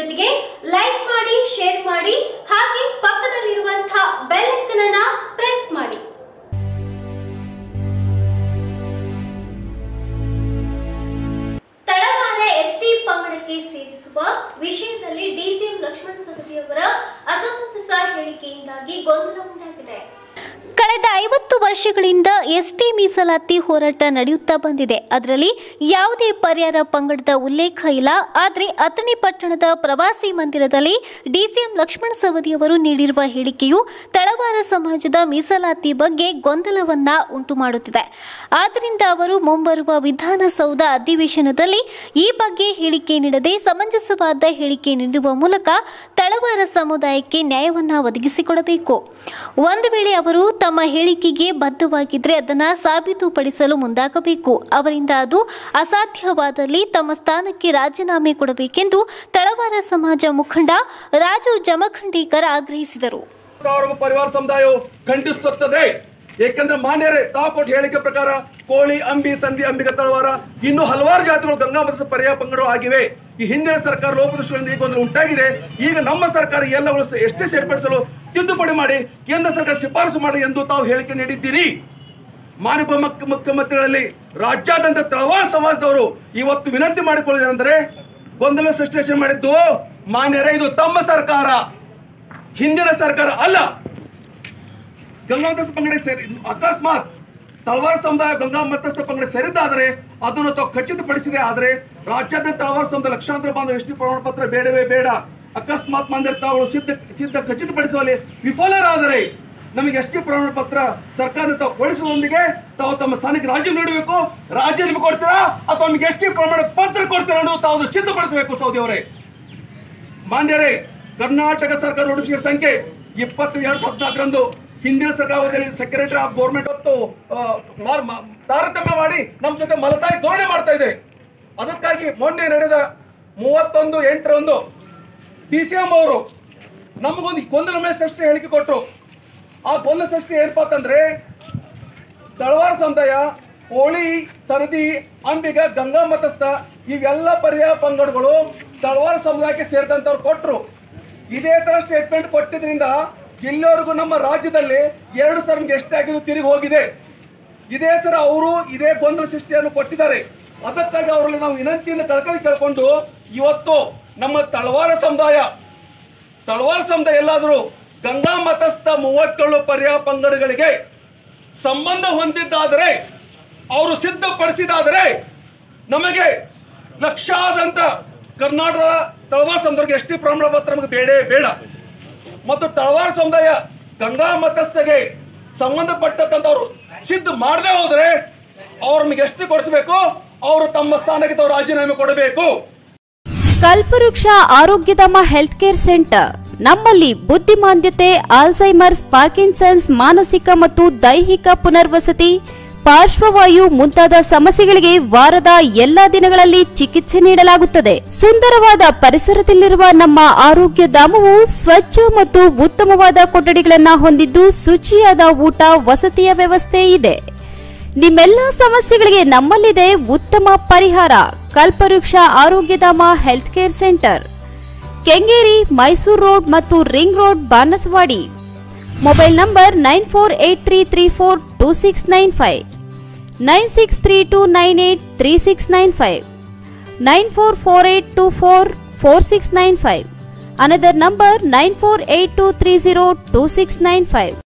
ಜೊತೆಗೆ ಲೈಕ್ ಮಾಡಿ ಶೇರ್ ಮಾಡಿ ಹಾಗೆ ಪಕ್ಕದಲ್ಲಿರುವಂತಹ ಬೆಲ್ ಐಕನ್ ಅನ್ನ ಪ್ರೆಸ್ ಮಾಡಿ ತಡವಾರ ಎಸ್ಟಿ ಪಂಗಡಕ್ಕೆ ಸೇರಿಸುವ ವಿಷಯದಲ್ಲಿ ಡಿಸಿಎಂ ಲಕ್ಷ್ಮಣ ಸವದಿಯವರ ಅಸಮಂಜಸ ಹೇಳಿಕೆಯಿಂದಾಗಿ ಗೊಂದಲ ಉಂಟಾಗಿದೆ ಕಳೆದ ಐವತ್ತು ವರ್ಷಗಳಿಂದ ಎಸ್ಟಿ ಮೀಸಲಾತಿ ಹೋರಾಟ ನಡೆಯುತ್ತಾ ಬಂದಿದೆ ಅದರಲ್ಲಿ ಯಾವುದೇ ಪರಿಹಾರ ಪಂಗಡದ ಉಲ್ಲೇಖ ಇಲ್ಲ ಆದರೆ ಅಥಣಿ ಪಟ್ಟಣದ ಪ್ರವಾಸಿ ಮಂದಿರದಲ್ಲಿ ಡಿಸಿಎಂ ಲಕ್ಷ್ಮಣ ಸವದಿಯವರು ನೀಡಿರುವ ಹೇಳಿಕೆಯು ತಳವಾರ ಸಮಾಜದ ಮೀಸಲಾತಿ ಬಗ್ಗೆ ಗೊಂದಲವನ್ನ ಉಂಟು ಮಾಡುತ್ತಿದೆ ಆದ್ದರಿಂದ ಅವರು ಮುಂಬರುವ ವಿಧಾನಸೌಧ ಅಧಿವೇಶನದಲ್ಲಿ ಈ ಬಗ್ಗೆ ಹೇಳಿಕೆ ನೀಡದೆ ಸಮಂಜಸವಾದ ಹೇಳಿಕೆ ನೀಡುವ ಮೂಲಕ ತಳವಾರ ಸಮುದಾಯಕ್ಕೆ ನ್ಯಾಯವನ್ನ ಒದಗಿಸಿಕೊಡಬೇಕು ಒಂದು ವೇಳೆ ಅವರು ತಮ್ಮ ಹೇಳಿಕೆಗೆ ಬದ್ಧವಾಗಿದ್ರೆ ಅದನ್ನ ಸಾಬೀತುಪಡಿಸಲು ಮುಂದಾಗಬೇಕು ಅವರಿಂದ ಅದು ಅಸಾಧ್ಯವಾದಲ್ಲಿ ತಮ್ಮ ಸ್ಥಾನಕ್ಕೆ ರಾಜೀನಾಮೆ ಕೊಡಬೇಕೆಂದು ತಳವಾರ ಸಮಾಜ ಮುಖಂಡ ರಾಜು ಜಮಖಂಡೇಕರ್ ಆಗ್ರಹಿಸಿದರು ಅವರಿಗೂ ಪರಿವಾರ ಸಮುದಾಯವು ಖಂಡಿಸುತ್ತದೆ ಏಕೆಂದ್ರೆ ಮಾನ್ಯರೇ ತಾವು ಕೊಟ್ಟ ಹೇಳಿಕೆ ಪ್ರಕಾರ ಕೋಳಿ ಅಂಬಿ ಸಂಧಿ ಅಂಬಿಗ ತಳವಾರ ಇನ್ನು ಹಲವಾರು ಜಾತಿಗಳು ಗಂಗಾ ಮತ್ತು ಪರ್ಯಾಯ ಪಂಗಡಗಳು ಆಗಿವೆ ಈ ಹಿಂದಿನ ಸರ್ಕಾರ ಲೋಪದೃಷ್ಟಿಯಿಂದ ಈಗ ಒಂದು ಉಂಟಾಗಿದೆ ಈಗ ನಮ್ಮ ಸರ್ಕಾರ ಈ ಎಲ್ಲಗಳು ಎಷ್ಟೇ ಸೇರ್ಪಡಿಸಲು ತಿದ್ದುಪಡಿ ಮಾಡಿ ಕೇಂದ್ರ ಸರ್ಕಾರ ಶಿಫಾರಸು ಮಾಡಿ ಎಂದು ತಾವು ಹೇಳಿಕೆ ನೀಡಿದ್ದೀರಿ ಮಾನ್ಯ ಉಪ ಮುಖ್ಯಮಂತ್ರಿಗಳಲ್ಲಿ ರಾಜ್ಯಾದ್ಯಂತ ತಳವಾರ ಸಮಾಜದವರು ಇವತ್ತು ವಿನಂತಿ ಮಾಡಿಕೊಳ್ಳುವುದೇನೆಂದರೆ ಗೊಂದಲ ಸೃಷ್ಟಿ ಮಾಡಿದ್ದು ಮಾನ್ಯರೇ ಇದು ತಮ್ಮ ಸರ್ಕಾರ ಹಿಂದಿನ ಸರ್ಕಾರ ಅಲ್ಲ ಗಂಗಾ ಮತಸ್ಥ ಪಂಗಡ ಸೇರಿ ಅಕಸ್ಮಾತ್ ತಳವಾರ ಸಮುದಾಯ ಗಂಗಾ ಮತಸ್ಥ ಪಂಗಡ ಸೇರಿದ್ದಾದರೆ ಅದನ್ನು ತಾವು ಖಚಿತಪಡಿಸಿದೆ ಆದರೆ ರಾಜ್ಯಾದ್ಯಂತ ತಳವಾರ ಸಮುದಾಯ ಲಕ್ಷಾಂತರ ಬಾಂಧವ ಎಷ್ಟು ಪ್ರಮಾಣ ಪತ್ರ ಬೇಡವೇ ಬೇಡ ಅಕಸ್ಮಾತ್ ಮಂದಿರ ತಾವು ಸಿದ್ಧ ಸಿದ್ಧ ಖಚಿತಪಡಿಸುವಲ್ಲಿ ವಿಫಲರಾದರೆ ನಮಗೆ ಎಷ್ಟು ಪ್ರಮಾಣ ಪತ್ರ ಸರ್ಕಾರ ತಾವು ಕೊಡಿಸುವುದೊಂದಿಗೆ ತಾವು ತಮ್ಮ ಸ್ಥಾನಕ್ಕೆ ರಾಜೀನಾಮೆ ನೀಡಬೇಕು ರಾಜೀನಾಮೆ ಕೊಡ್ತೀರಾ ಅಥವಾ ನಮಗೆ ಎಷ್ಟು ಪ್ರಮಾಣ ಪತ್ರ ಕೊಡ್ತೀರಾ ಅನ್ನೋದು ತಾವು ಸಿದ್ಧಪಡಿಸಬೇಕು ಸೌದಿ ಅವರೇ ಮಾನ್ಯರೇ ಕರ್ನಾಟಕ ಸರ್ಕಾರ ನೋಟಿಫಿಕೇಶನ್ ಸಂಖ್ಯೆ ಇಪ್ಪತ್ತು ಎರಡು ಸಾವಿರದ ಹದಿನಾಲ್ಕರಂದು ಹಿಂದಿನ ಸರ್ಕಾರದಲ್ಲಿ ಸೆಕ್ರೆಟರಿ ಆಫ್ ಗೌರ್ಮೆಂಟ್ ಹೊತ್ತು ಆ, ಮಾರ್- ಮಾ- ತಾರತಮ್ಯ ಮಾಡಿ ನಮ್ಮ ಜೊತೆ ಮಲತಾಯಿ ಧೋರಣೆ ಮಾಡ್ತಾ ಇದೆ ಅದಕ್ಕಾಗಿ ಮೊನ್ನೆ ನಡೆದ ಮೂವತ್ತೊಂದು ಎಂಟರಂದು ಡಿ ಸಿ ಎಂ ಅವರು ನಮಗೊಂದು ಗೊಂದಲ ಮೇಲೆ ಸೃಷ್ಟಿ ಹೇಳಿಕೆ ಕೊಟ್ಟರು ಆ ಗೊಂದಲ ಸೃಷ್ಟಿ ಏನಪ್ಪಾ ಅಂತಂದ್ರೆ ತಳವಾರ ಸಮುದಾಯ ಹೋಳಿ ಸರದಿ ಅಂಬಿಗ ಗಂಗಾ ಮತಸ್ಥ ಇವೆಲ್ಲ ಪರ್ಯಾಯ ಪಂಗಡಗಳು ತಳವಾರ ಸಮುದಾಯಕ್ಕೆ ಸೇರಿದಂತವ್ರು ಕೊಟ್ಟರು ಇದೇ ತರ ಸ್ಟೇಟ್ಮೆಂಟ್ ಕೊಟ್ಟಿದ್ರಿಂದ ಇಲ್ಲಿವರೆಗೂ ನಮ್ಮ ರಾಜ್ಯದಲ್ಲಿ ಎರಡು ಸಲ ಎಷ್ಟಾಗಿದ್ದು ತಿರುಗಿ ಹೋಗಿದೆ ಇದೇ ತರ ಅವರು ಇದೇ ಗೊಂದಲ ಸೃಷ್ಟಿಯನ್ನು ಕೊಟ್ಟಿದ್ದಾರೆ ಅದಕ್ಕಾಗಿ ಅವರಲ್ಲಿ ನಾವು ವಿನಂತಿಯಿಂದ ಕಳ್ಕೊಂಡು ಕೇಳ್ಕೊಂಡು ಇವತ್ತು ನಮ್ಮ ತಳವಾರ ಸಮುದಾಯ ತಳವಾರ ಸಮುದಾಯ ಎಲ್ಲಾದರೂ ಗಂಗಾ ಮತಸ್ಥ ಮೂವತ್ತೇಳು ಪರ್ಯಾಯ ಪಂಗಡಗಳಿಗೆ ಸಂಬಂಧ ಹೊಂದಿದ್ದಾದರೆ ಅವರು ಸಿದ್ಧಪಡಿಸಿದಾದರೆ ನಮಗೆ ಲಕ್ಷಾದಂತ ಕರ್ನಾಟಕದ ತಳವಾರ ಸಮುದಾಯಕ್ಕೆ ಎಷ್ಟೇ ಪ್ರಮಾಣ ಪತ್ರ ನಮಗೆ ಬೇಡೇ ಬೇಡ ಮತ್ತು ತಳವಾರ ಸಮುದಾಯ ಗಂಗಾ ಮತಸ್ಥಗೆ ಸಂಬಂಧಪಟ್ಟಂತವ್ರು ಸಿದ್ಧ ಮಾಡದೆ ಹೋದ್ರೆ ಅವ್ರು ನಮಗೆ ಎಷ್ಟು ಕೊಡಿಸ್ಬೇಕು ಅವರು ತಮ್ಮ ಸ್ಥಾನಕ್ಕೆ ತಾವು ರಾಜೀನಾಮೆ ಕೊಡಬೇಕು ಕಲ್ಪವೃಕ್ಷ ಆರೋಗ್ಯಧಾಮ ಹೆಲ್ತ್ ಕೇರ್ ಸೆಂಟರ್ ನಮ್ಮಲ್ಲಿ ಬುದ್ಧಿಮಾಂದ್ಯತೆ ಆಲ್ಝೈಮರ್ಸ್ ಪಾರ್ಕಿನ್ಸನ್ಸ್ ಮಾನಸಿಕ ಮತ್ತು ದೈಹಿಕ ಪುನರ್ವಸತಿ ಪಾರ್ಶ್ವವಾಯು ಮುಂತಾದ ಸಮಸ್ಯೆಗಳಿಗೆ ವಾರದ ಎಲ್ಲಾ ದಿನಗಳಲ್ಲಿ ಚಿಕಿತ್ಸೆ ನೀಡಲಾಗುತ್ತದೆ ಸುಂದರವಾದ ಪರಿಸರದಲ್ಲಿರುವ ನಮ್ಮ ಆರೋಗ್ಯ ಧಾಮವು ಸ್ವಚ್ಛ ಮತ್ತು ಉತ್ತಮವಾದ ಕೊಠಡಿಗಳನ್ನ ಹೊಂದಿದ್ದು ಶುಚಿಯಾದ ಊಟ ವಸತಿಯ ವ್ಯವಸ್ಥೆ ಇದೆ ನಿಮ್ಮೆಲ್ಲ ಸಮಸ್ಯೆಗಳಿಗೆ ನಮ್ಮಲ್ಲಿದೆ ಉತ್ತಮ ಪರಿಹಾರ Kalpavriksha Arogyadhama health care centre Kengeri Mysore road ಮತ್ತು ring road Banaswadi mobile number nine four eight three three four two six nine five nine six three two nine eight three six nine five nine four four eight two four four six nine five another number nine four eight two three zero two six nine five